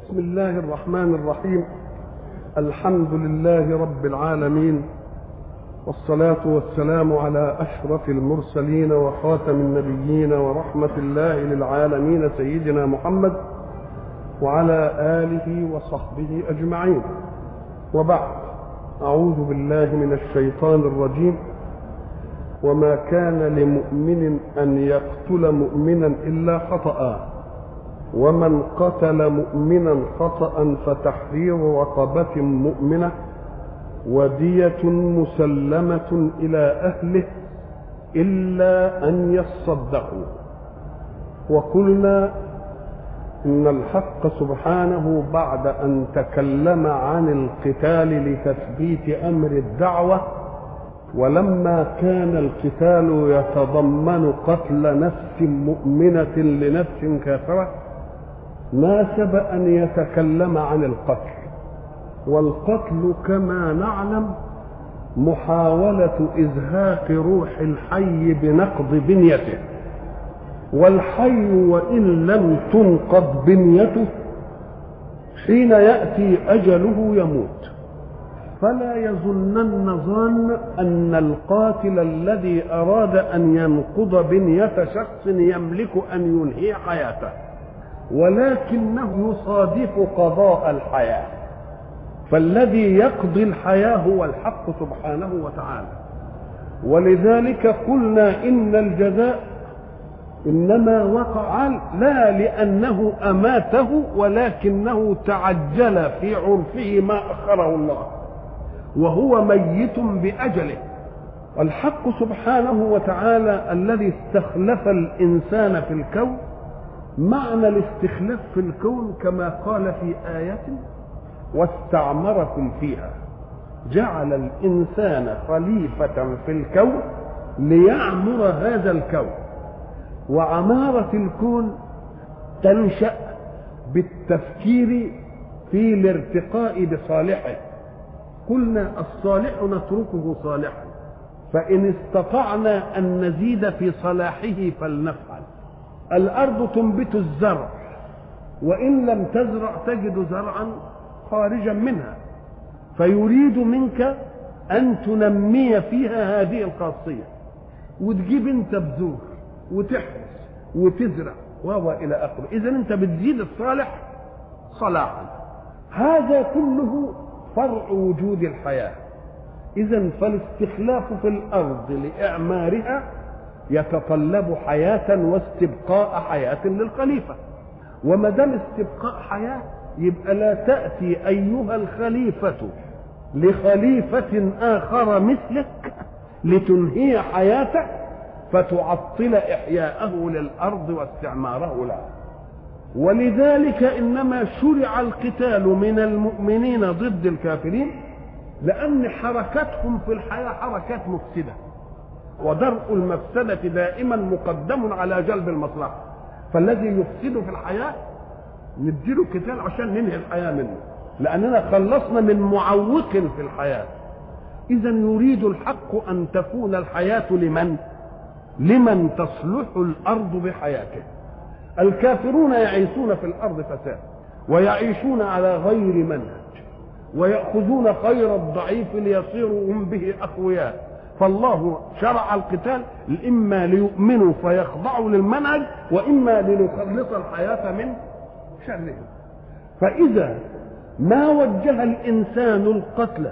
بسم الله الرحمن الرحيم الحمد لله رب العالمين والصلاة والسلام على أشرف المرسلين وخاتم النبيين ورحمة الله للعالمين سيدنا محمد وعلى آله وصحبه أجمعين وبعد أعوذ بالله من الشيطان الرجيم وما كان لمؤمن أن يقتل مؤمنا إلا خطأ ومن قتل مؤمنا خطأ فتحرير رقبة مؤمنة ودية مسلمة إلى أهله إلا أن يصدقوا وقلنا إن الحق سبحانه بعد أن تكلم عن القتال لتثبيت أمر الدعوة ولما كان القتال يتضمن قتل نفس مؤمنة لنفس كافرة ناسب أن يتكلم عن القتل والقتل كما نعلم محاولة إزهاق روح الحي بنقض بنيته والحي وإن لم تنقض بنيته حين يأتي أجله يموت فلا يظنن ظان أن القاتل الذي أراد أن ينقض بنية شخص يملك أن ينهي حياته ولكنه يصادف قضاء الحياة فالذي يقضي الحياة هو الحق سبحانه وتعالى ولذلك قلنا إن الجزاء إنما وقع لا لأنه أماته ولكنه تعجل في عرفه ما أخره الله وهو ميت بأجله الحق سبحانه وتعالى الذي استخلف الإنسان في الكون معنى الاستخلاف في الكون كما قال في آية واستعمركم فيها جعل الإنسان خليفة في الكون ليعمر هذا الكون وعمارة الكون تنشأ بالتفكير في الارتقاء بصالحه قلنا الصالح نتركه صالحا فإن استطعنا أن نزيد في صلاحه فلنفعل الأرض تنبت الزرع وإن لم تزرع تجد زرعا خارجا منها فيريد منك أن تنمي فيها هذه الخاصية وتجيب أنت بذور وتحرس وتزرع وهو إلى آخره إذا أنت بتزيد الصالح صلاحا هذا كله فرع وجود الحياة إذا فالاستخلاف في الأرض لإعمارها يتطلب حياة واستبقاء حياة للخليفة وما دام استبقاء حياة يبقى لا تأتي أيها الخليفة لخليفة آخر مثلك لتنهي حياته فتعطل إحياءه للأرض واستعماره لها ولذلك إنما شرع القتال من المؤمنين ضد الكافرين لأن حركتهم في الحياة حركات مفسدة ودرء المفسدة دائما مقدم على جلب المصلحة فالذي يفسد في الحياة نديله قتال عشان ننهي الحياة منه لأننا خلصنا من معوق في الحياة إذا يريد الحق أن تكون الحياة لمن؟ لمن تصلح الأرض بحياته الكافرون يعيشون في الأرض فساد ويعيشون على غير منهج ويأخذون خير الضعيف ليصيروا هم به أقوياء فالله شرع القتال إما ليؤمنوا فيخضعوا للمنهج وإما لنخلص الحياة من شرهم فإذا ما وجه الإنسان القتل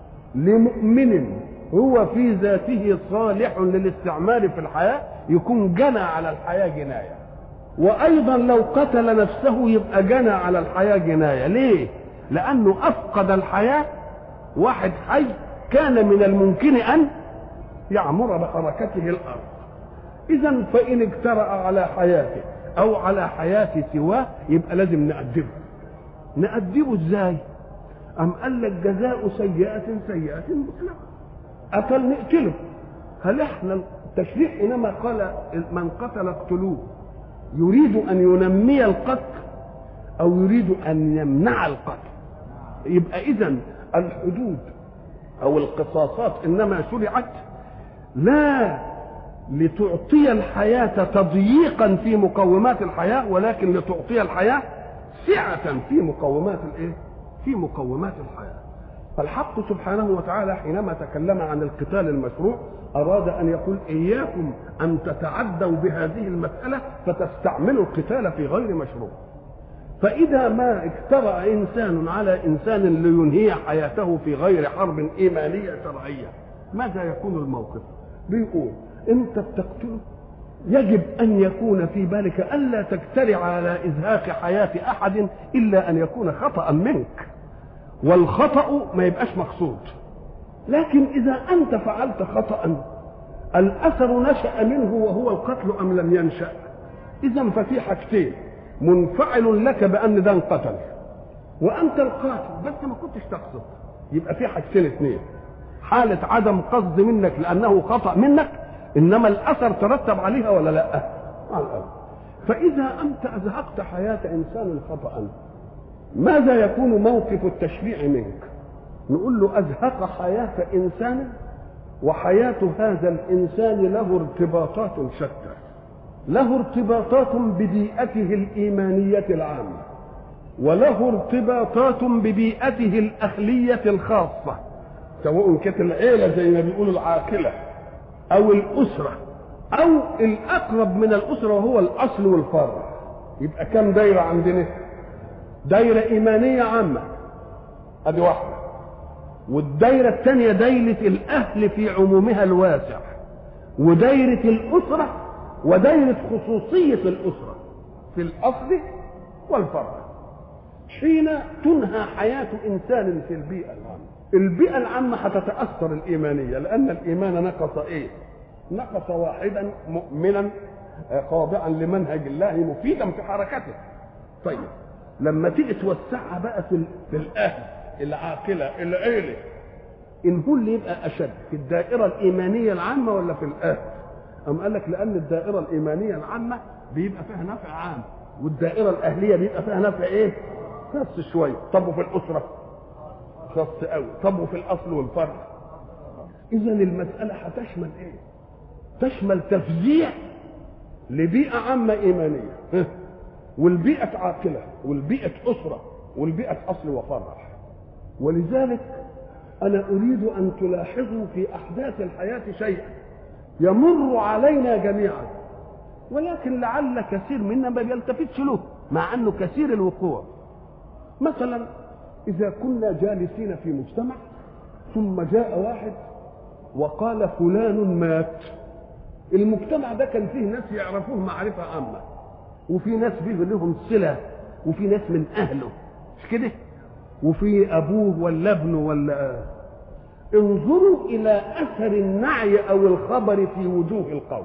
لمؤمن هو في ذاته صالح للاستعمار في الحياة يكون جنى على الحياة جناية وأيضا لو قتل نفسه يبقى جنى على الحياة جناية ليه؟ لأنه أفقد الحياة واحد حي كان من الممكن أن يعمر بحركته الأرض إذا فإن اجترأ على حياته أو على حياة سواه يبقى لازم نأدبه نأدبه إزاي؟ أم قال لك جزاء سيئة سيئة مثلها قتل نقتله هل احنا التشريع انما قال من قتل اقتلوه يريد ان ينمي القتل او يريد ان يمنع القتل يبقى اذا الحدود او القصاصات انما شرعت لا لتعطي الحياة تضييقا في مقومات الحياة ولكن لتعطي الحياة سعة في مقومات الايه؟ في مقومات الحياة فالحق سبحانه وتعالى حينما تكلم عن القتال المشروع أراد أن يقول إياكم أن تتعدوا بهذه المسألة فتستعملوا القتال في غير مشروع فإذا ما اجترأ إنسان على إنسان لينهي حياته في غير حرب إيمانية شرعية ماذا يكون الموقف؟ بيقول أنت بتقتله يجب أن يكون في بالك ألا تجترع على إزهاق حياة أحد إلا أن يكون خطأ منك والخطأ ما يبقاش مقصود لكن إذا أنت فعلت خطأ الأثر نشأ منه وهو القتل أم لم ينشأ إذا ففي حاجتين منفعل لك بأن ده انقتل وأنت القاتل بس ما كنتش تقصد يبقى في حاجتين اثنين حالة عدم قصد منك لأنه خطأ منك إنما الأثر ترتب عليها ولا لا؟ على الأرض فإذا أنت أزهقت حياة إنسان خطأ ماذا يكون موقف التشريع منك؟ نقول له أزهق حياة إنسان وحياة هذا الإنسان له ارتباطات شتى له ارتباطات ببيئته الإيمانية العامة وله ارتباطات ببيئته الأهلية الخاصة سواء كانت العيلة زي ما بيقولوا العاقلة أو الأسرة أو الأقرب من الأسرة وهو الأصل والفرع يبقى كم دايرة عندنا؟ دايرة إيمانية عامة أدي واحدة والدايرة الثانية دايرة الأهل في عمومها الواسع ودايرة الأسرة ودايرة خصوصية الأسرة في الأصل والفرع حين تنهى حياة إنسان في البيئة العامة البيئة العامة هتتأثر الإيمانية لأن الإيمان نقص إيه؟ نقص واحدا مؤمنا خاضعا لمنهج الله مفيدا في حركته طيب لما تيجي توسعها بقى في, في الأهل العاقلة العيلة إن هو اللي يبقى أشد في الدائرة الإيمانية العامة ولا في الأهل أم قال لك لأن الدائرة الإيمانية العامة بيبقى فيها نفع عام والدائرة الأهلية بيبقى فيها نفع إيه؟ خاص شوية طب وفي الأسرة خاص قوي طب وفي الأصل والفرع إذا المسألة هتشمل إيه؟ تشمل تفزيع لبيئة عامة إيمانية والبيئة عاقلة والبيئة أسرة والبيئة أصل وفرع ولذلك أنا أريد أن تلاحظوا في أحداث الحياة شيئا يمر علينا جميعا ولكن لعل كثير منا ما بيلتفتش له مع أنه كثير الوقوع مثلا إذا كنا جالسين في مجتمع ثم جاء واحد وقال فلان مات المجتمع ده كان فيه ناس يعرفوه معرفة عامة وفي ناس فيه لهم صلة وفي ناس من أهله مش كده وفي أبوه ولا ابنه ولا انظروا إلى أثر النعي أو الخبر في وجوه القوم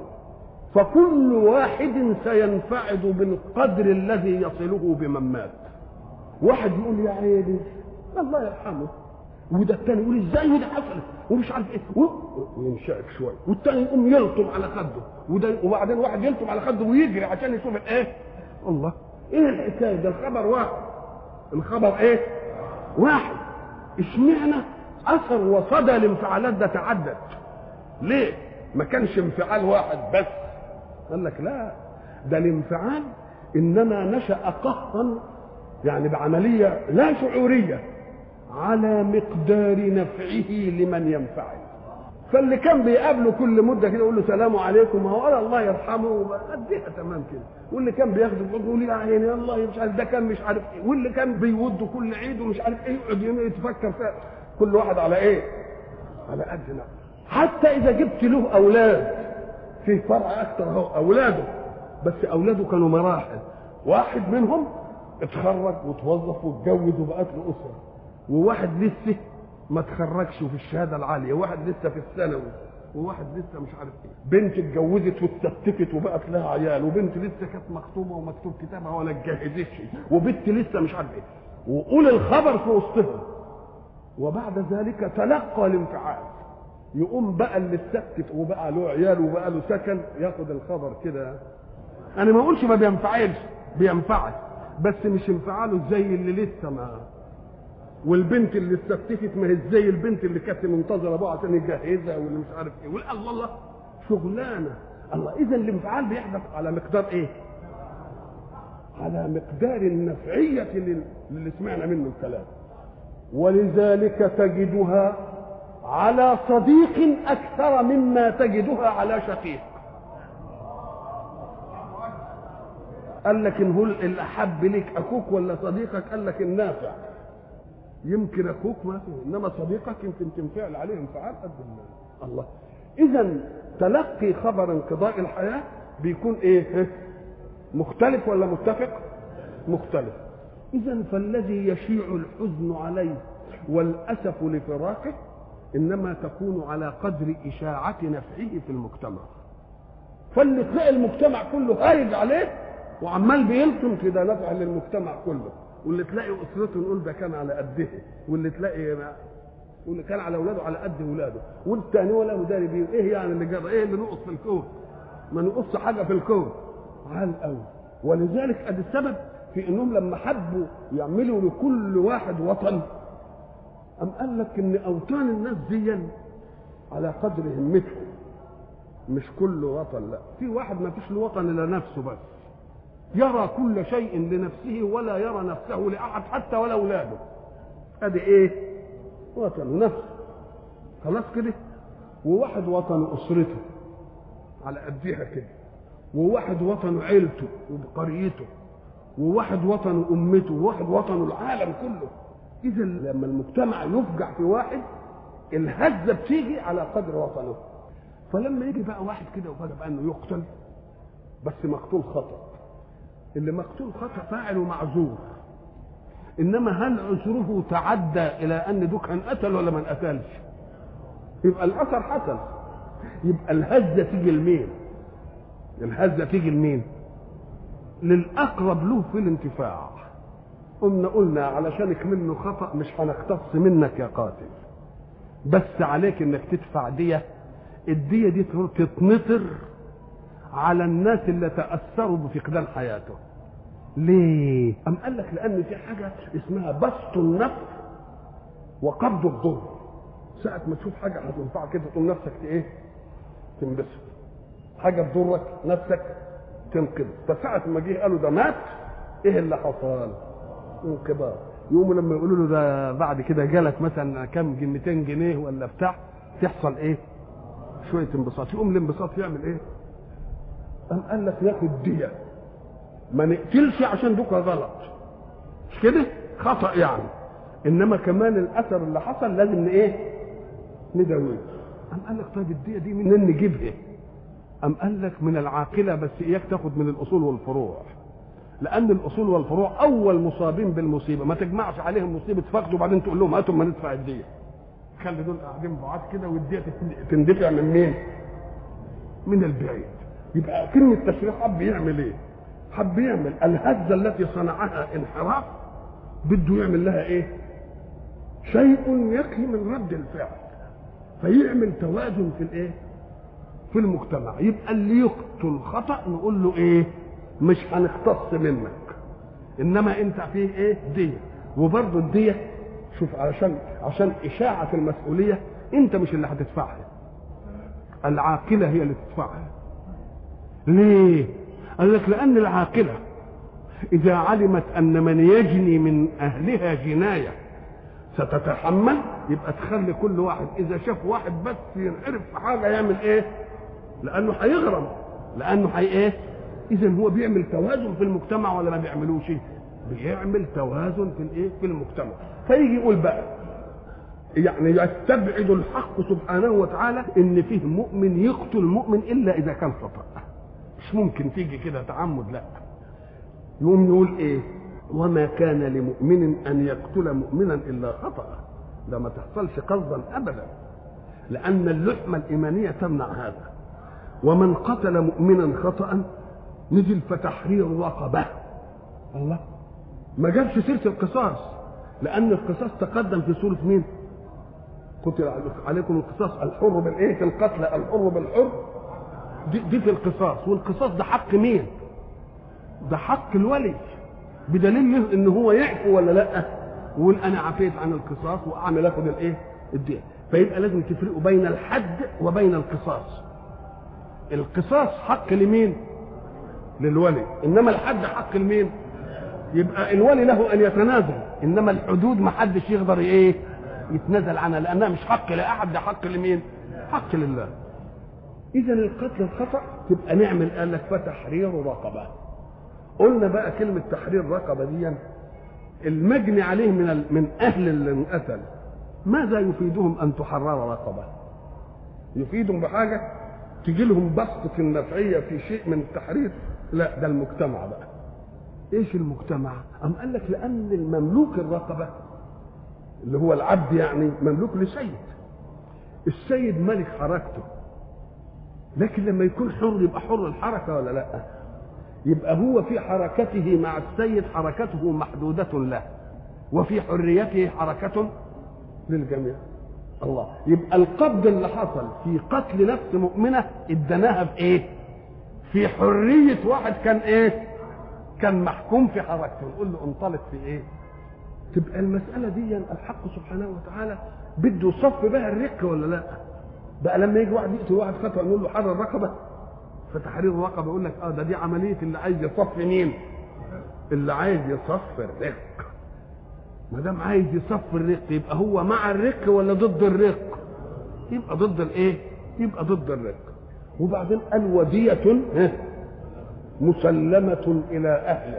فكل واحد سينفعل بالقدر الذي يصله بمن مات واحد يقول يا عيني الله يرحمه وده الثاني يقول ازاي وده حصل ومش عارف ايه وينشعب شويه والثاني يقوم يلطم على خده وده وبعدين واحد يلطم على خده ويجري عشان يشوف الايه الله ايه الحكايه ده الخبر واحد الخبر ايه واحد اشمعنى اثر وصدى الانفعالات ده تعدد ليه ما كانش انفعال واحد بس قال لك لا ده الانفعال انما نشا قهرا يعني بعمليه لا شعوريه على مقدار نفعه لمن ينفعل فاللي كان بيقابله كل مده كده يقول له سلام عليكم هو قال الله يرحمه اديها تمام كده واللي كان بياخده يقول يا عيني الله مش عارف ده كان مش عارف ايه واللي كان بيوده كل عيد ومش عارف ايه يقعد يتفكر فيها كل واحد على ايه؟ على قد نفسه حتى اذا جبت له اولاد في فرع اكثر اهو اولاده بس اولاده كانوا مراحل واحد منهم اتخرج وتوظف واتجوز وبقت له اسره وواحد لسه ما تخرجش في الشهاده العاليه وواحد لسه في الثانوي وواحد لسه مش عارف ايه بنت اتجوزت واستفتت وبقت لها عيال وبنت لسه كانت مخطوبه ومكتوب كتابها ولا اتجهزتش وبنت لسه مش عارف ايه وقول الخبر في وسطهم وبعد ذلك تلقى الانفعال يقوم بقى اللي استفتت وبقى له عيال وبقى له سكن ياخد الخبر كده انا ما اقولش ما بينفعلش بينفعل بس مش انفعاله زي اللي لسه ما والبنت اللي استفتت ما هي زي البنت اللي كانت منتظره ابوها عشان يجهزها واللي مش عارف ايه الله الله شغلانه الله اذا الانفعال بيحدث على مقدار ايه؟ على مقدار النفعية اللي سمعنا منه الكلام ولذلك تجدها على صديق أكثر مما تجدها على شقيق قال لك إن هو الأحب لك أخوك ولا صديقك قال لك النافع يمكن أخوك ما فيه إنما صديقك يمكن تنفعل عليه انفعال قد الله إذا تلقي خبر انقضاء الحياة بيكون إيه؟ مختلف ولا متفق؟ مختلف إذا فالذي يشيع الحزن عليه والأسف لفراقه إنما تكون على قدر إشاعة نفعه في المجتمع فاللي تلاقي المجتمع كله هايج عليه وعمال بيلطم كده نفع للمجتمع كله واللي تلاقي اسرته نقول ده كان على قده واللي تلاقي واللي كان على اولاده على قد اولاده والتاني ولا داري بيه ايه يعني اللي جرى ايه اللي نقص في الكون ما نقص حاجه في الكون عال قوي ولذلك ادي السبب في انهم لما حبوا يعملوا لكل واحد وطن أم قال لك ان اوطان الناس دي على قدر همتهم مش كل وطن لا في واحد ما فيش له وطن الا نفسه بس يرى كل شيء لنفسه ولا يرى نفسه لاحد حتى ولا اولاده ادي ايه وطن نفسه خلاص كده وواحد وطن اسرته على قديها كده وواحد وطن عيلته وقريته وواحد وطن امته وواحد وطن العالم كله اذا لما المجتمع يفجع في واحد الهزه بتيجي على قدر وطنه فلما يجي بقى واحد كده وفجاه بقى انه يقتل بس مقتول خطأ اللي مقتول خطأ فاعل ومعذور انما هل عذره تعدى الى ان ده كان قتل ولا ما قتلش يبقى الاثر حصل يبقى الهزه تيجي لمين الهزه تيجي لمين للاقرب له في الانتفاع قلنا قلنا علشانك منه خطا مش هنقتص منك يا قاتل بس عليك انك تدفع ديه الديه دي تتنطر على الناس اللي تاثروا بفقدان حياته ليه ام قال لك لان في حاجه اسمها بسط النفس وقبض الضر ساعة ما تشوف حاجة هتنفعك كده تقوم نفسك ايه؟ تنبسط. حاجة تضرك نفسك تنقذ، فساعة ما جه قالوا ده مات ايه اللي حصل؟ انقباض. يقوموا لما يقولوا له ده بعد كده جالك مثلا كام 200 جنيه ولا بتاع تحصل ايه؟ شوية انبساط، يقوم الانبساط يعمل ايه؟ قام قال لك ياخد دية. ما نقتلش عشان دوكا غلط. مش كده؟ خطأ يعني. انما كمان الاثر اللي حصل لازم ايه؟ نداويه قام قال لك طيب الديه دي منين نجيبها قام قال لك من العاقله بس اياك تاخد من الاصول والفروع لان الاصول والفروع اول مصابين بالمصيبه ما تجمعش عليهم مصيبه فقد وبعدين تقول لهم هاتوا ما ندفع الديه خلي دول قاعدين بعاد كده والديه تندفع من مين من البعيد يبقى كلمه التشريع حب يعمل ايه حب يعمل الهزه التي صنعها انحراف بده يعمل لها ايه شيء يقي من رد الفعل فيعمل توازن في الايه في المجتمع يبقى اللي يقتل خطا نقول له ايه مش هنختص منك انما انت فيه ايه دية وبرضه الدية شوف علشان عشان اشاعة المسؤولية انت مش اللي هتدفعها العاقلة هي اللي تدفعها ليه قال لك لان العاقلة اذا علمت ان من يجني من اهلها جنايه ستتحمل يبقى تخلي كل واحد اذا شاف واحد بس ينعرف في حاجه يعمل ايه لانه هيغرم لانه هي ايه اذا هو بيعمل توازن في المجتمع ولا ما بيعملوش بيعمل توازن في الايه في المجتمع فيجي يقول بقى يعني يستبعد الحق سبحانه وتعالى ان فيه مؤمن يقتل مؤمن الا اذا كان خطا مش ممكن تيجي كده تعمد لا يقوم يقول ايه وما كان لمؤمن ان يقتل مؤمنا الا خطا ده ما تحصلش قصدا ابدا لان اللحمه الايمانيه تمنع هذا ومن قتل مؤمنا خطا نزل فتحرير رقبه الله ما جابش سيره القصاص لان القصاص تقدم في سوره مين قتل عليكم القصاص الحر بالايه في القتل الحر بالحر دي, دي في القصاص والقصاص ده حق مين ده حق الولي بدليل ان هو يعفو ولا لا ويقول انا عفيت عن القصاص واعمل اخد الايه الدين فيبقى لازم تفرقوا بين الحد وبين القصاص القصاص حق لمين للولي انما الحد حق لمين يبقى الولي له ان يتنازل انما الحدود ما حدش يقدر ايه يتنازل عنها لانها مش حق لاحد ده حق لمين حق لله اذا القتل الخطا تبقى نعمل قال لك فتحرير رقبه قلنا بقى كلمه تحرير رقبه دي المجني عليه من ال... من اهل اللي انقتل ماذا يفيدهم ان تحرر رقبه يفيدهم بحاجه تجي لهم بسطة النفعية في شيء من التحرير لا ده المجتمع بقى ايش المجتمع ام قال لك لان المملوك الرقبة اللي هو العبد يعني مملوك لسيد السيد ملك حركته لكن لما يكون حر يبقى حر الحركة ولا لا يبقى هو في حركته مع السيد حركته محدودة له وفي حريته حركة للجميع الله يبقى القبض اللي حصل في قتل نفس مؤمنة ادناها في ايه في حرية واحد كان ايه كان محكوم في حركته نقول له انطلق في ايه تبقى المسألة دي الحق سبحانه وتعالى بده يصف بها الرق ولا لا بقى لما يجي واحد يقتل واحد خطأ نقول له حرر رقبة فتحرير الرقبة يقول لك اه ده دي عملية اللي عايز يصف مين اللي عايز يصف الرق ما دام عايز يصف الرق يبقى هو مع الرق ولا ضد الرق يبقى ضد الايه يبقى ضد الرق وبعدين قال ودية مسلمة إلى أهله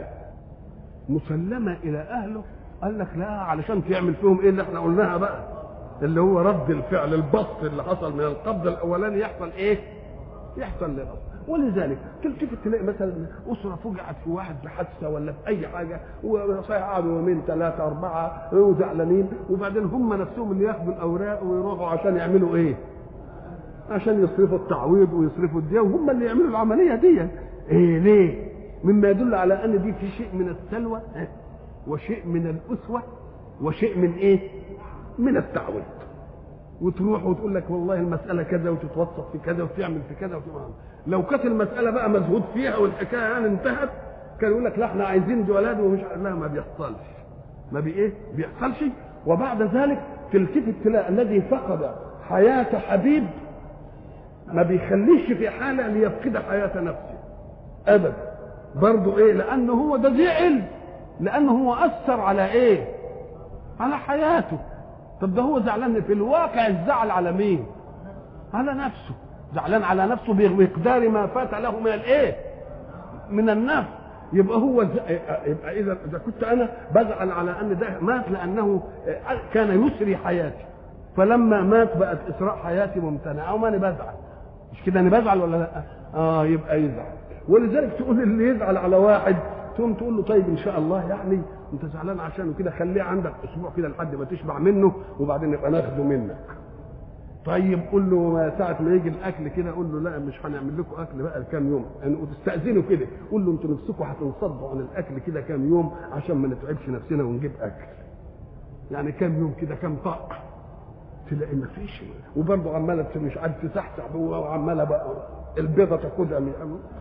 مسلمة إلى أهله قال لك لا علشان تعمل فيهم إيه اللي احنا قلناها بقى اللي هو رد الفعل البسط اللي حصل من القبض الأولاني يحصل إيه؟ يحصل للأصل ولذلك تلتفت تلاقي مثلا اسره فجعت في واحد بحادثه ولا في اي حاجه وصحيح قعدوا يومين ثلاثه اربعه وزعلانين وبعدين هم نفسهم اللي ياخدوا الاوراق ويروحوا عشان يعملوا ايه؟ عشان يصرفوا التعويض ويصرفوا الدية وهم اللي يعملوا العمليه دي ايه ليه؟ مما يدل على ان دي في شيء من السلوى وشيء من الاسوه وشيء من ايه؟ من التعويض وتروح وتقول لك والله المساله كذا وتتوسط في كذا وتعمل في كذا وتعمل لو كانت المساله بقى مزهود فيها والحكايه يعني انتهت كان يقول لك لا احنا عايزين دي ولاد ومش لا ما بيحصلش ما بي ايه بيحصلش وبعد ذلك تلتفت تلاقي الذي فقد حياه حبيب ما بيخليش في حاله ليفقد حياه نفسه ابدا برضه ايه لانه هو ده زعل لانه هو اثر على ايه على حياته طب ده هو زعلان في الواقع الزعل على مين على نفسه زعلان على نفسه بمقدار ما فات له من الايه من النفس يبقى هو ز... يبقى اذا اذا كنت انا بزعل على ان ده مات لانه كان يسري حياتي فلما مات بقت اسراء حياتي ممتنعه وما انا بزعل مش كده انا بزعل ولا لا اه يبقى يزعل ولذلك تقول اللي يزعل على واحد تقوم تقول له طيب ان شاء الله يعني انت زعلان عشانه كده خليه عندك اسبوع كده لحد ما تشبع منه وبعدين نبقى ناخده منك طيب قول له ساعة ما يجي الأكل كده قول له لا مش هنعمل لكم أكل بقى كام يوم يعني وتستأذنوا كده قول له أنتوا نفسكم هتنصدوا عن الأكل كده كام يوم عشان ما نتعبش نفسنا ونجيب أكل يعني كام يوم كده كام طاق تلاقي ما فيش وبرضه عمالة مش عارف تسحسح وعمالة بقى البيضة تاخدها من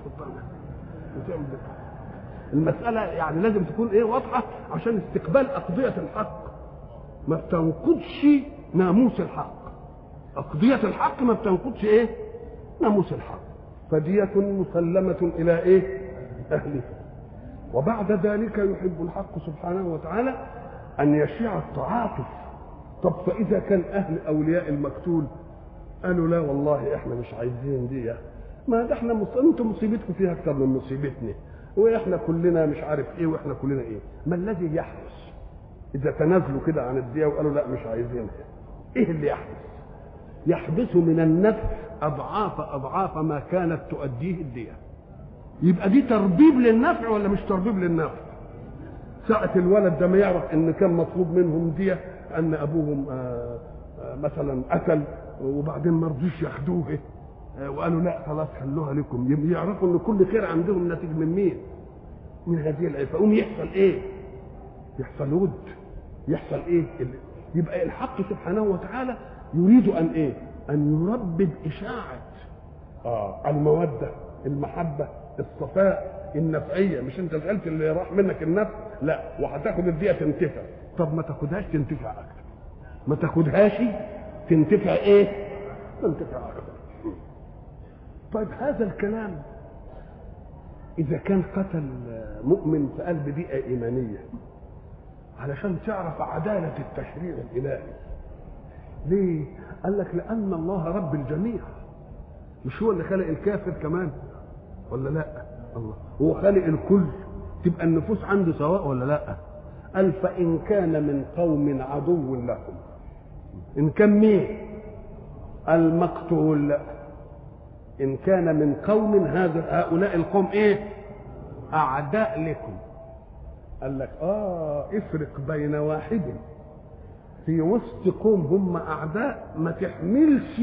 وتعمل المسألة يعني لازم تكون إيه واضحة عشان استقبال أقضية الحق ما بتنقضش ناموس الحق أقضية الحق ما بتنقضش إيه؟ ناموس الحق فدية مسلمة إلى إيه؟ أهله وبعد ذلك يحب الحق سبحانه وتعالى أن يشيع التعاطف طب فإذا كان أهل أولياء المقتول قالوا لا والله إحنا مش عايزين دي ما ده إحنا مص... أنتم مصيبتكم فيها أكتر من مصيبتنا وإحنا كلنا مش عارف إيه وإحنا كلنا إيه ما الذي يحدث إذا تنازلوا كده عن الدية وقالوا لا مش عايزينها إيه اللي يحدث؟ يحدث من النفع اضعاف اضعاف ما كانت تؤديه الديه يبقى دي تربيب للنفع ولا مش تربيب للنفع ساعة الولد ده ما يعرف ان كان مطلوب منهم دية ان ابوهم آآ آآ مثلا قتل وبعدين ما رضوش ياخدوه وقالوا لا خلاص خلوها لكم يعرفوا ان كل خير عندهم ناتج من مين؟ من هذه العيب فقوم يحصل ايه؟ يحصل ود يحصل ايه؟ يبقى الحق سبحانه وتعالى يريد ان ايه؟ ان يربد اشاعه اه الموده المحبه الصفاء النفعيه مش انت زعلت اللي راح منك النفع لا وهتاخد الدقيقه تنتفع طب ما تاخدهاش تنتفع اكتر ما تاخدهاش تنتفع ايه؟ تنتفع اكتر طيب هذا الكلام اذا كان قتل مؤمن في قلب بيئه ايمانيه علشان تعرف عداله التشريع الالهي ليه قال لك لان الله رب الجميع مش هو اللي خلق الكافر كمان ولا لا الله هو خالق الكل تبقى النفوس عنده سواء ولا لا قال فان كان من قوم عدو لكم ان كان مين المقتول ان كان من قوم هذا هؤلاء القوم ايه اعداء لكم قال لك اه افرق بين واحد في وسط قوم هم اعداء ما تحملش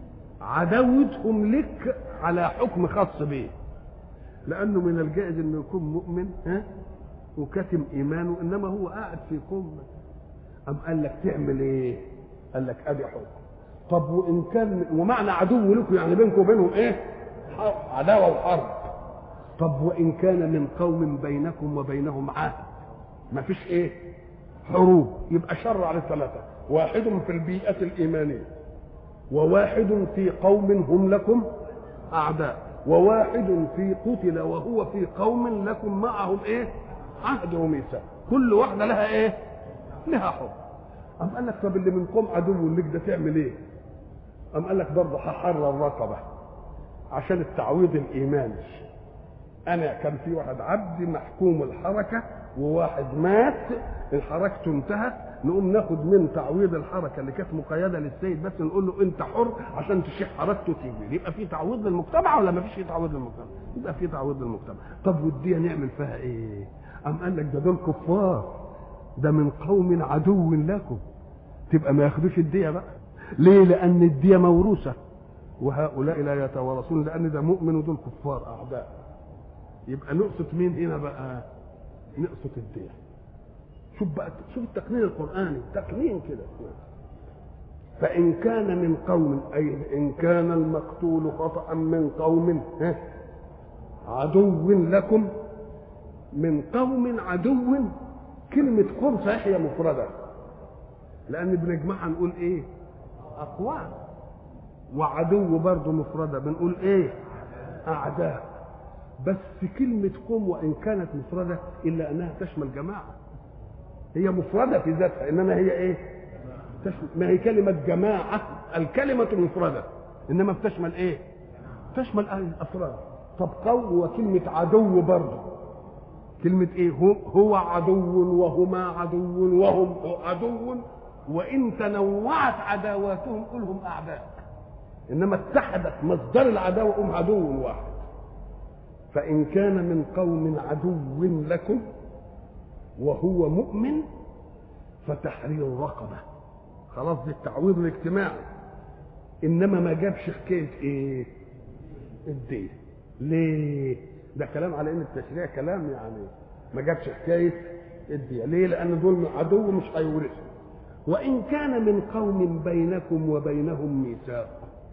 عداوتهم لك على حكم خاص به لانه من الجائز انه يكون مؤمن ها وكاتم ايمانه انما هو قاعد في قوم ام قال لك تعمل ايه قال لك ادي حكم طب وان كان ومعنى عدو لكم يعني بينكم وبينهم ايه عداوه وحرب طب وان كان من قوم بينكم وبينهم عهد ما فيش ايه حروب يبقى شر على الثلاثه واحد في البيئه الايمانيه وواحد في قوم هم لكم اعداء وواحد في قتل وهو في قوم لكم معهم ايه عهد وميثاق كل واحده لها ايه لها حكم أم قال لك طب اللي من قوم عدو لك ده تعمل ايه أم قال لك برضه هحرر الرقبة عشان التعويض الإيماني أنا كان في واحد عبد محكوم الحركة وواحد مات الحركة انتهت نقوم ناخد من تعويض الحركة اللي كانت مقيدة للسيد بس نقول له أنت حر عشان تشيح حركته تيجي يبقى في تعويض للمجتمع ولا ما فيش تعويض للمجتمع؟ يبقى في تعويض للمجتمع طب والدية نعمل فيها إيه؟ أم قال لك ده دول كفار ده من قوم عدو لكم تبقى ما ياخدوش الدية بقى ليه لأن الدية موروثة وهؤلاء لا يتوارثون لأن ده مؤمن ودول كفار أعداء يبقى نقصد مين هنا بقى نقصد الدية شوف بقى شوف التقنين القرآني تقنين كده فإن كان من قوم أي إن كان المقتول خطأ من قوم ها عدو لكم من قوم عدو كلمة قوم صحيح هي مفردة لأن بنجمعها نقول إيه؟ أقوام وعدو برضه مفردة بنقول إيه؟ أعداء بس كلمة قوم وإن كانت مفردة إلا أنها تشمل جماعة هي مفردة في ذاتها إنما هي إيه؟ تشمل ما هي كلمة جماعة الكلمة مفردة إنما بتشمل إيه؟ تشمل الأفراد طب قوم وكلمة عدو برضه كلمة إيه؟ هو عدو وهما عدو وهم عدو وإن تنوعت عداواتهم كلهم أعداء إنما اتحدت مصدر العداوة هم عدو واحد فإن كان من قوم عدو لكم وهو مؤمن فتحرير رقبة خلاص دي التعويض الاجتماعي إنما ما جابش حكاية إيه؟ الدين ليه؟ ده كلام على ان التشريع كلام يعني ما جابش حكايه الدية ليه لان دول عدو مش هيورثوا وان كان من قوم بينكم وبينهم ميثاق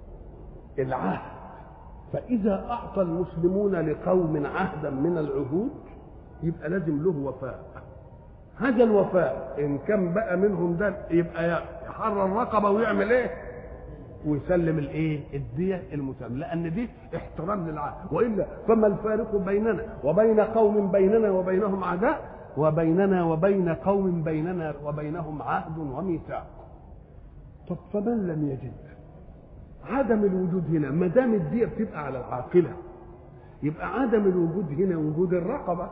العهد فاذا اعطى المسلمون لقوم عهدا من العهود يبقى لازم له وفاء هذا الوفاء ان كان بقى منهم ده يبقى يحرر رقبه ويعمل ايه ويسلم الايه الديه المسلم لان دي احترام للعهد والا فما الفارق بيننا وبين قوم بيننا وبينهم عداء وبيننا وبين قوم بيننا وبينهم عهد وميثاق طب فمن لم يجد عدم الوجود هنا ما دام الديه بتبقى على العاقله يبقى عدم الوجود هنا وجود الرقبه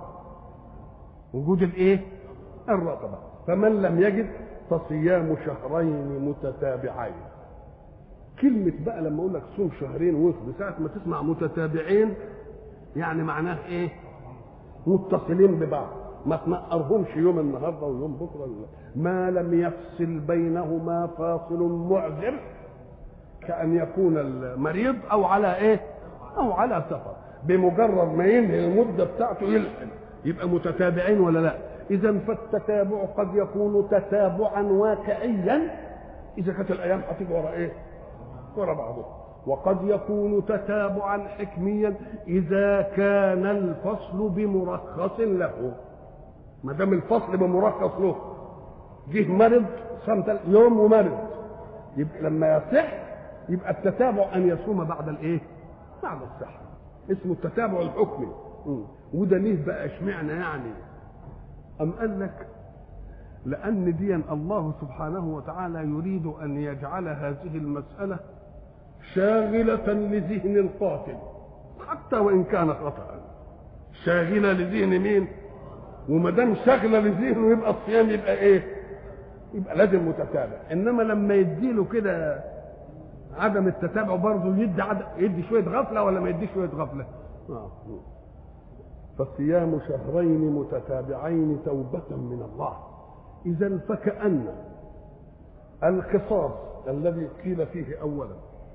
وجود الايه الرقبه فمن لم يجد فصيام شهرين متتابعين كلمة بقى لما أقول لك صوم شهرين وفد ساعة ما تسمع متتابعين يعني معناه إيه؟ متصلين ببعض ما تنقرهمش يوم النهارده ويوم بكره ما لم يفصل بينهما فاصل معذر كأن يكون المريض أو على إيه؟ أو على سفر بمجرد ما ينهي المدة بتاعته يلحق يبقى متتابعين ولا لا؟ إذا فالتتابع قد يكون تتابعا واقعيا إذا كانت الأيام هتيجي ورا إيه؟ ورا بعضه وقد يكون تتابعا حكميا اذا كان الفصل بمرخص له ما دام الفصل بمرخص له جه مرض صام يوم ومرض يبقى لما يصح يبقى التتابع ان يصوم بعد الايه؟ بعد الصحه اسمه التتابع الحكمي مم. وده ليه بقى اشمعنى يعني ام قال لك لان دي الله سبحانه وتعالى يريد ان يجعل هذه المساله شاغله لذهن القاتل حتى وان كان خطا شاغله لذهن مين وما دام شاغله لذهنه يبقى الصيام يبقى ايه يبقى لازم متتابع انما لما يديله كده عدم التتابع برضه يدي عدم يدي شويه غفله ولا ما يديش شويه غفله آه. فصيام شهرين متتابعين توبة من الله إذا فكأن القصاص الذي قيل فيه أولا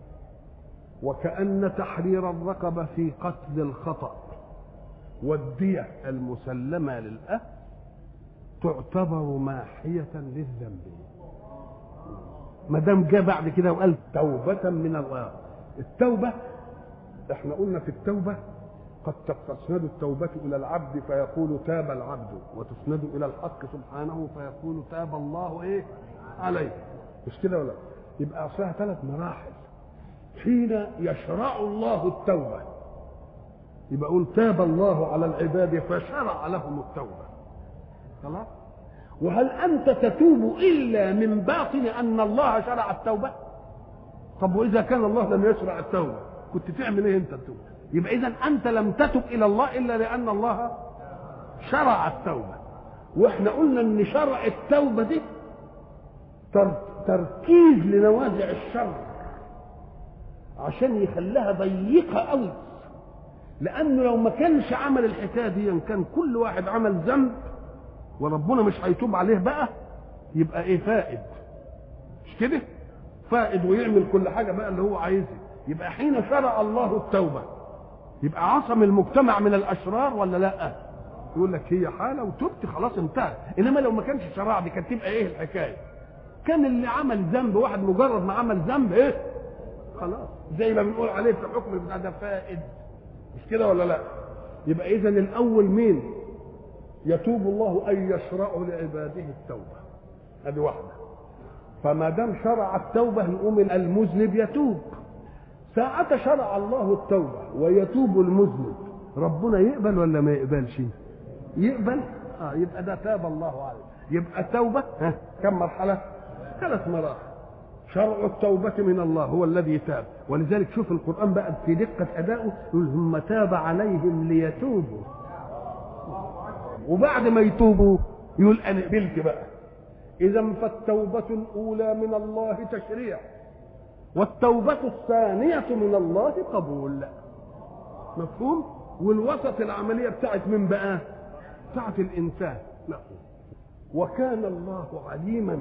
وكأن تحرير الرقبة في قتل الخطأ والدية المسلمة للأهل تعتبر ماحية للذنب ما دام جاء بعد كده وقال توبة من الله التوبة احنا قلنا في التوبة قد تسند التوبة إلى العبد فيقول تاب العبد وتسند إلى الحق سبحانه فيقول تاب الله إيه عليه مش كده ولا يبقى أصلها ثلاث مراحل حين يشرع الله التوبة يبقى يقول تاب الله على العباد فشرع لهم التوبة خلاص وهل أنت تتوب إلا من باطن أن الله شرع التوبة طب وإذا كان الله لم يشرع التوبة كنت تعمل إيه أنت التوبة يبقى إذا أنت لم تتب إلى الله إلا لأن الله شرع التوبة وإحنا قلنا إن شرع التوبة دي تركيز لنوازع الشر عشان يخليها ضيقة قوي لأنه لو ما كانش عمل الحكاية دي كان كل واحد عمل ذنب وربنا مش هيتوب عليه بقى يبقى ايه فائد مش كده فائد ويعمل كل حاجة بقى اللي هو عايزها يبقى حين شرع الله التوبة يبقى عصم المجتمع من الاشرار ولا لا يقول لك هي حاله وتبت خلاص انتهى انما لو ما كانش شرع دي كانت تبقى ايه الحكايه كان اللي عمل ذنب واحد مجرد ما عمل ذنب ايه خلاص زي ما بنقول عليه في الحكم بتاع ده فائد مش كده ولا لا يبقى اذا الاول مين يتوب الله ان يشرع لعباده التوبه هذه واحده فما دام شرع التوبه يقوم المذنب يتوب ساعة شرع الله التوبة ويتوب المذنب ربنا يقبل ولا ما يقبلش يقبل اه يبقى ده تاب الله عليه يبقى التوبة ها كم مرحلة ثلاث مراحل شرع التوبة من الله هو الذي تاب ولذلك شوف القرآن بقى في دقة أدائه يقول ثم تاب عليهم ليتوبوا وبعد ما يتوبوا يقول أنا قبلت بقى إذا فالتوبة الأولى من الله تشريع والتوبة الثانية من الله قبول مفهوم والوسط العملية بتاعت من بقى بتاعت الإنسان لا وكان الله عليما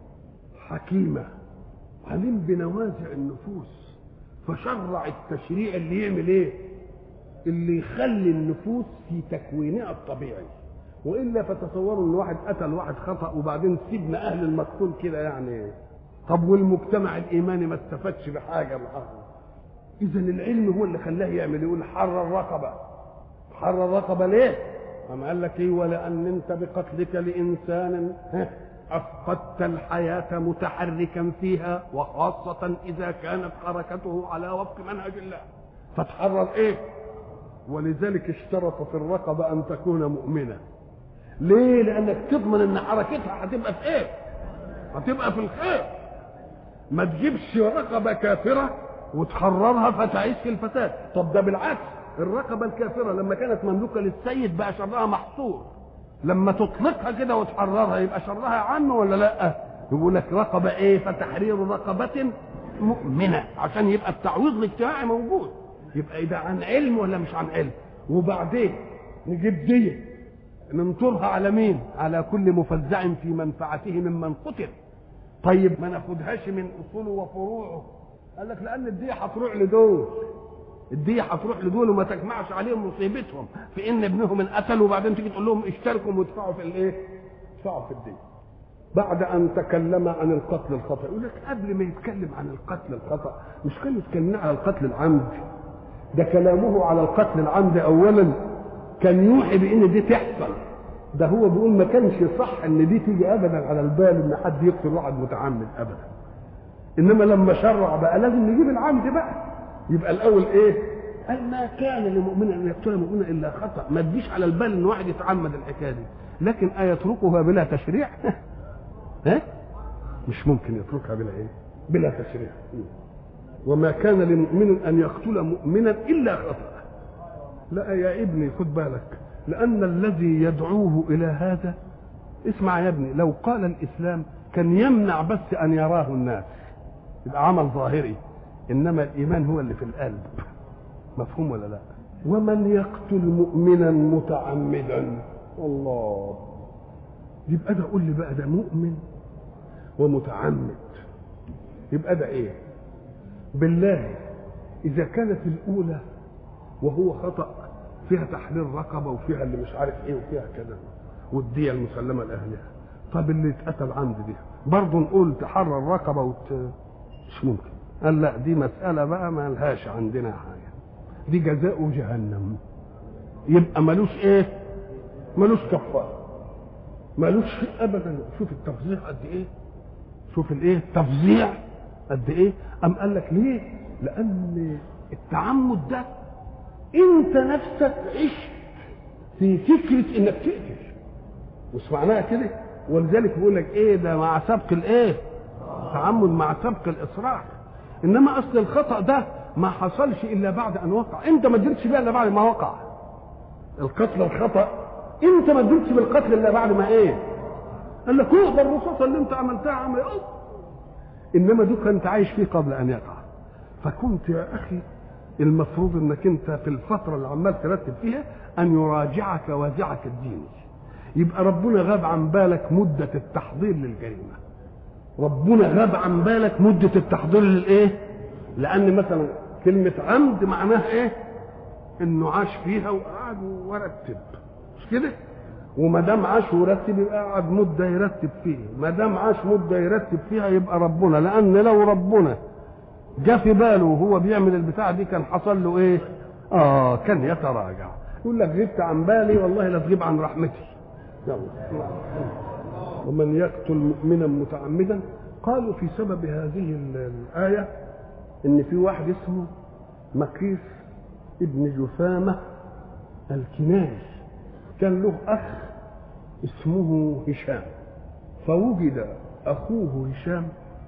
حكيما عليم بنوازع النفوس فشرع التشريع اللي يعمل ايه اللي يخلي النفوس في تكوينها الطبيعي والا فتصوروا ان واحد قتل واحد خطا وبعدين سيبنا اهل المقتول كده يعني طب والمجتمع الايماني ما استفادش بحاجه معاه اذا العلم هو اللي خلاه يعمل يقول حر الرقبه حر الرقبه ليه قام قال لك ايه ولان انت بقتلك لانسان افقدت الحياه متحركا فيها وخاصه اذا كانت حركته على وفق منهج الله فتحرر ايه ولذلك اشترط في الرقبه ان تكون مؤمنه ليه لانك تضمن ان حركتها هتبقى في ايه هتبقى في الخير ما تجيبش رقبه كافره وتحررها فتعيش في الفساد طب ده بالعكس الرقبه الكافره لما كانت مملوكه للسيد بقى شرها محصور لما تطلقها كده وتحررها يبقى شرها عام ولا لا يقول لك رقبه ايه فتحرير رقبه مؤمنه عشان يبقى التعويض الاجتماعي موجود يبقى ده عن علم ولا مش عن علم وبعدين نجيب ديه ننطرها على مين على كل مفزع في منفعته ممن قتل طيب ما ناخدهاش من اصوله وفروعه قال لك لان الدية هتروح لدول الدية هتروح لدول وما تجمعش عليهم مصيبتهم في ان ابنهم انقتل وبعدين تيجي تقول لهم اشتركوا وادفعوا في الايه؟ ادفعوا في الدية. بعد ان تكلم عن القتل الخطا يقول لك قبل ما يتكلم عن القتل الخطا مش كان يتكلم على القتل العمد ده كلامه على القتل العمد اولا كان يوحي بان دي تحصل ده هو بيقول ما كانش صح ان دي تيجي ابدا على البال ان حد يقتل واحد متعمد ابدا انما لما شرع بقى لازم نجيب العمد بقى يبقى الاول ايه قال ما كان لمؤمن ان يقتل مؤمنا الا خطا ما تجيش على البال ان واحد يتعمد الحكايه دي لكن ايتركها بلا تشريع ها مش ممكن يتركها بلا ايه بلا تشريع وما كان لمؤمن ان يقتل مؤمنا الا خطا لا يا ابني خد بالك لان الذي يدعوه الى هذا اسمع يا ابني لو قال الاسلام كان يمنع بس ان يراه الناس يبقى عمل ظاهري انما الايمان هو اللي في القلب مفهوم ولا لا ومن يقتل مؤمنا متعمدا الله يبقى ده قول لي بقى ده مؤمن ومتعمد يبقى ده ايه بالله اذا كانت الاولى وهو خطا فيها تحرير رقبه وفيها اللي مش عارف ايه وفيها كذا والديه المسلمه لاهلها طب اللي اتقتل عمد دي برضه نقول تحرر رقبه وت... مش ممكن قال لا دي مساله بقى ما لهاش عندنا حاجه دي جزاء جهنم يبقى ملوش ايه ملوش كفاره ملوش شيء ابدا شوف التفظيع قد ايه شوف الايه تفظيع قد ايه ام قال لك ليه لان التعمد ده انت نفسك عشت في فكره انك تقتل مش معناها كده ولذلك بيقول لك ايه ده مع سبق الايه تعمد مع سبق الاصرار انما اصل الخطا ده ما حصلش الا بعد ان وقع انت ما درتش بيه الا بعد ما وقع القتل الخطا انت ما درتش بالقتل الا بعد ما ايه قال لك هو ده الرصاصه اللي انت عملتها عمل ايه انما دوك انت عايش فيه قبل ان يقع فكنت يا اخي المفروض انك انت في الفتره اللي عمال ترتب فيها ان يراجعك وازعك الديني يبقى ربنا غاب عن بالك مده التحضير للجريمه ربنا غاب عن بالك مده التحضير للايه لان مثلا كلمه عمد معناها ايه انه عاش فيها وقعد ورتب مش كده وما دام عاش ورتب يبقى قعد مده يرتب فيها ما دام عاش مده يرتب فيها يبقى ربنا لان لو ربنا جه في باله وهو بيعمل البتاع دي كان حصل له ايه اه كان يتراجع يقول لك غبت عن بالي والله لا تغيب عن رحمتي يلا ومن يقتل مؤمنا متعمدا قالوا في سبب هذه الآية إن في واحد اسمه مقيس ابن جثامة الكناني كان له أخ اسمه هشام فوجد أخوه هشام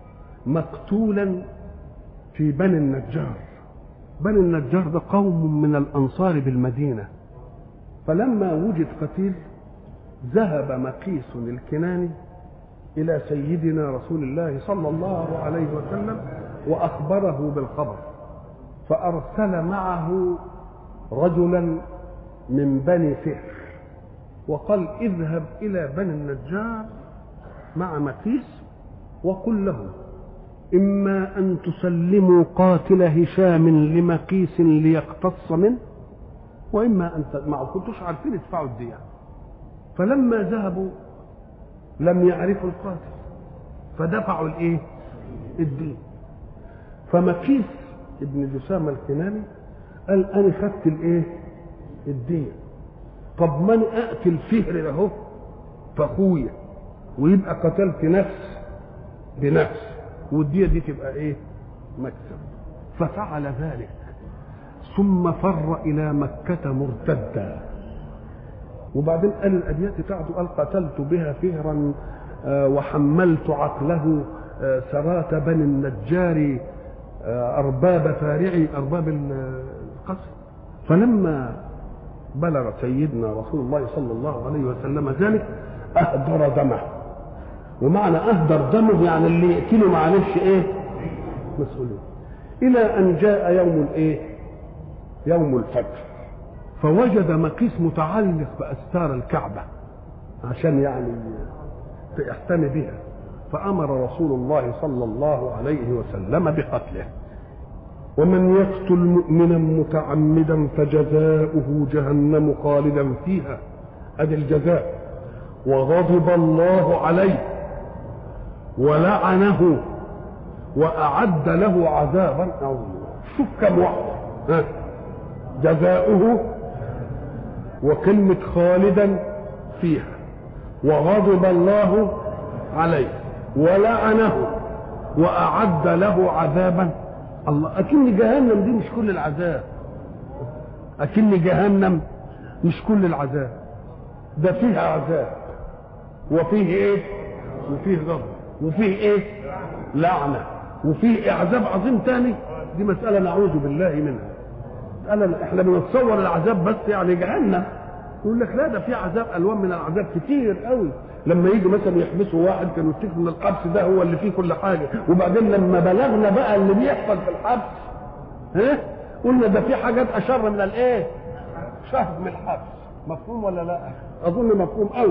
مقتولا في بني النجار بني النجار ده قوم من الأنصار بالمدينة فلما وجد قتيل ذهب مقيس الكناني إلى سيدنا رسول الله صلى الله عليه وسلم وأخبره بالخبر فأرسل معه رجلا من بني فهر وقال اذهب إلى بني النجار مع مقيس وقل له إما أن تسلموا قاتل هشام لمقيس ليقتص منه وإما أن ما كنتوش عارفين ادفعوا الدية فلما ذهبوا لم يعرفوا القاتل فدفعوا الايه الدين فمكيس ابن جسامة الكناني قال انا خدت الايه الدين طب من اقتل فهر اهو فاخويا ويبقى قتلت نفس بنفس والدية دي تبقى ايه مكسب ففعل ذلك ثم فر الى مكة مرتدا وبعدين قال الابيات بتاعته قال قتلت بها فهرا وحملت عقله سرات بني النجار ارباب فارعي ارباب القصر فلما بلغ سيدنا رسول الله صلى الله عليه وسلم ذلك اهدر دمه ومعنى اهدر دمه يعني اللي يقتله معلش ايه مسؤوليه الى ان جاء يوم الايه يوم الفجر فوجد مقيس متعلق باستار الكعبه عشان يعني يحتمي بها فامر رسول الله صلى الله عليه وسلم بقتله ومن يقتل مؤمنا متعمدا فجزاؤه جهنم خالدا فيها ادي الجزاء وغضب الله عليه ولعنه واعد له عذابا عظيما شوف كم واحد جزاؤه وكلمة خالدا فيها وغضب الله عليه ولعنه وأعد له عذابا الله أكن جهنم دي مش كل العذاب اكن جهنم مش كل العذاب ده فيه عذاب وفيه ايه وفيه غضب وفيه ايه لعنه وفيه عذاب عظيم تاني دي مساله نعوذ بالله منها مساله احنا بنتصور العذاب بس يعني جهنم يقول لك لا ده في عذاب الوان من العذاب كتير قوي لما يجي مثلا يحبسوا واحد كانوا يفتكروا ان الحبس ده هو اللي فيه كل حاجه وبعدين لما بلغنا بقى اللي بيحصل في الحبس ها قلنا ده في حاجات اشر من الايه شهر من الحبس مفهوم ولا لا اظن مفهوم قوي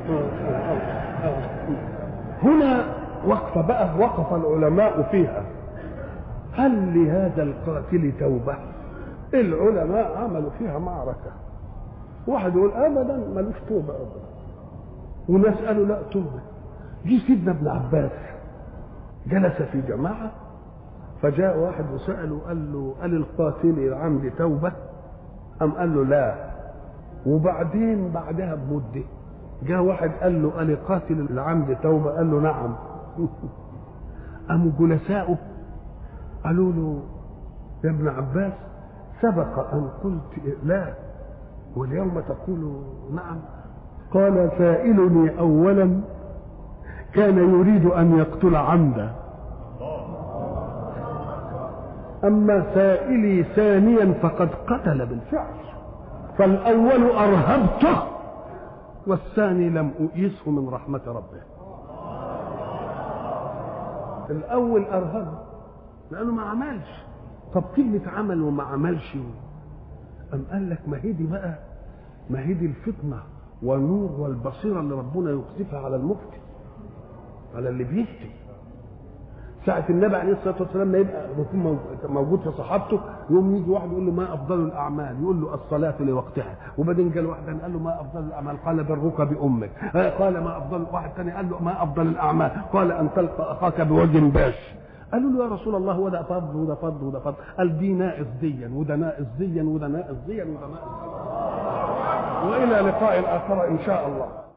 هنا وقفه بقى وقف العلماء فيها هل لهذا القاتل توبه العلماء عملوا فيها معركه واحد يقول ابدا ملوش توبه ابدا وناس قالوا لا توبه جه سيدنا ابن عباس جلس في جماعه فجاء واحد وساله قال له قال القاتل العمد توبه ام قال له لا وبعدين بعدها بمده جاء واحد قال له قال قاتل العمد توبه قال له نعم قاموا جلساؤه قالوا له يا ابن عباس سبق ان قلت لا واليوم تقول نعم قال سائلني اولا كان يريد ان يقتل عمدا اما سائلي ثانيا فقد قتل بالفعل فالاول ارهبته والثاني لم اؤيسه من رحمه ربه الاول ارهبه لانه ما عملش طب كلمه عمل وما عملش أم قال لك ما هي دي بقى ما هي دي الفطنة والنور والبصيرة اللي ربنا يقذفها على المفتي على اللي بيفتي ساعة النبي عليه الصلاة والسلام ما يبقى يكون موجود في صحابته يوم يجي واحد يقول له ما أفضل الأعمال يقول له الصلاة لوقتها وبعدين قال واحد قال له ما أفضل الأعمال قال برك بأمك قال ما أفضل واحد ثاني قال له ما أفضل الأعمال قال أن تلقى أخاك بوجه باش قالوا له يا رسول الله وده فضل وده فضل وده فضل قال دي ناقص ديا وده ناقص ديا وده ناقص ديا وده ناقص ديا والى لقاء اخر ان شاء الله